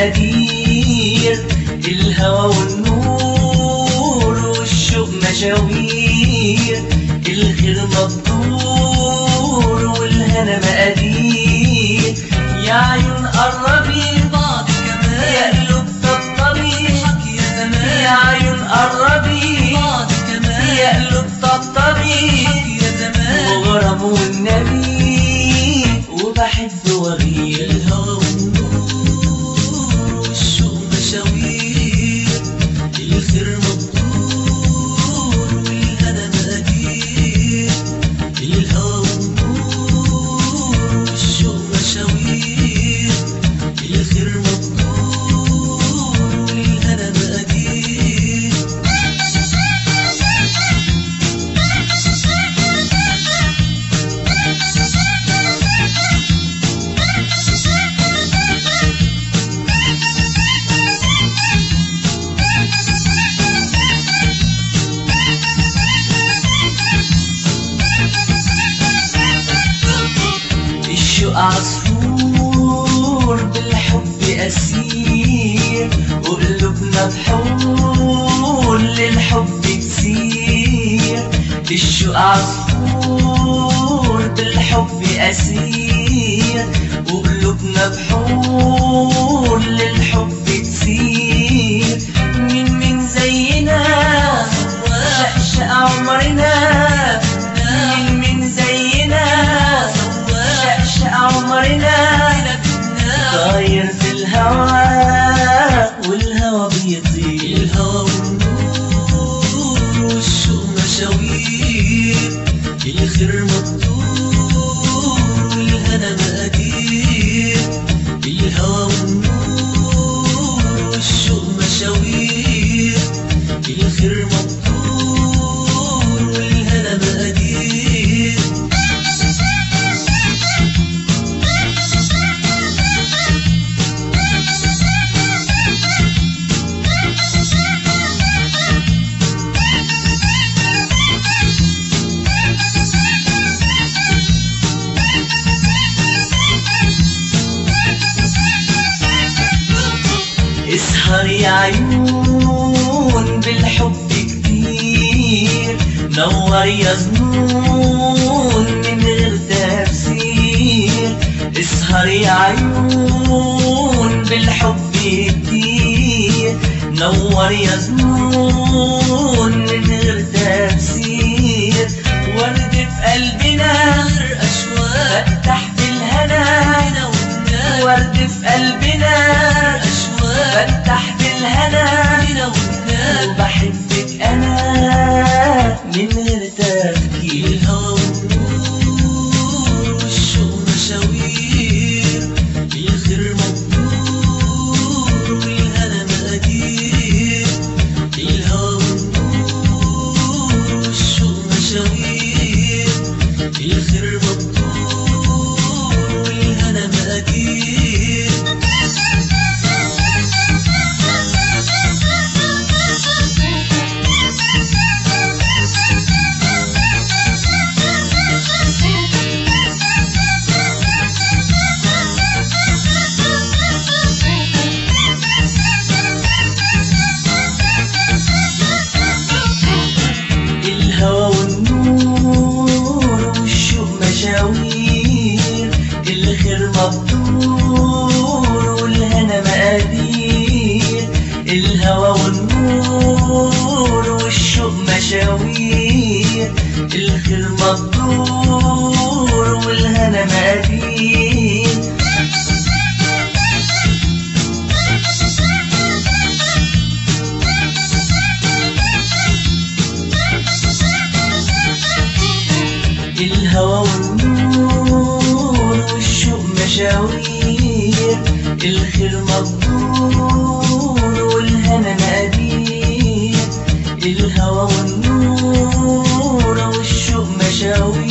مقادير الهوى والنور والشوق مشاوير الخير مبدور والهنا مقادير يا عيون قربي بعض يا كمان قلوب طبطبي حكي يا زمان يا عيون قربي بعض كمان يا قلوب طبطبي حكي يا زمان وغرام والنبي وبحب وغير الهوى والنور والشوق مشاوير الخير مبدور والهنا مقادير الهوى والنور والشوق مشاوير الخير مبدور والهنا مقادير الشوق عصفور بالحب أسير وقلوبنا بحور للحب تسير الشوق عصفور بالحب أسير وقلوبنا بحور للحب تسير مين مين زينا شقشق عمرنا مين مين زينا شقشق عمرنا طاير في الهوى والهوى بيطير الهوى والنور والشوق مشاوير الخير مبدور والهنا مقادير الهوى والنور والشوق مشاوير الخير مبدور والهنا مقادير اسهر يا عيون بالحب كتير نور يا ظنون من غير تفسير اسهر يا عيون بالحب كتير نور يا ظنون من غير تفسير ورد في قلبنا غير أشواق فتح بالهنا هنا وهناك ورد في قلبنا أشواق فتح بالهنا هنا وهناك وبحبك انا من غير تفكير الهوى والنور والشوق مشاوير الخير مبدور والهنا مقادير الهوى والنور والشوق مشاوير الخير مبدور والهنا مقادير الهوى والنور والشوق مشاوير الخير مبدور والهنا مقادير الهوى والنور والشوق مشاوير الخير مبدور والهنا مقادير الهوى والنور والشوق مشاوير الخير مبدور والهنا مقادير الهوى والنور والشوق مشاوير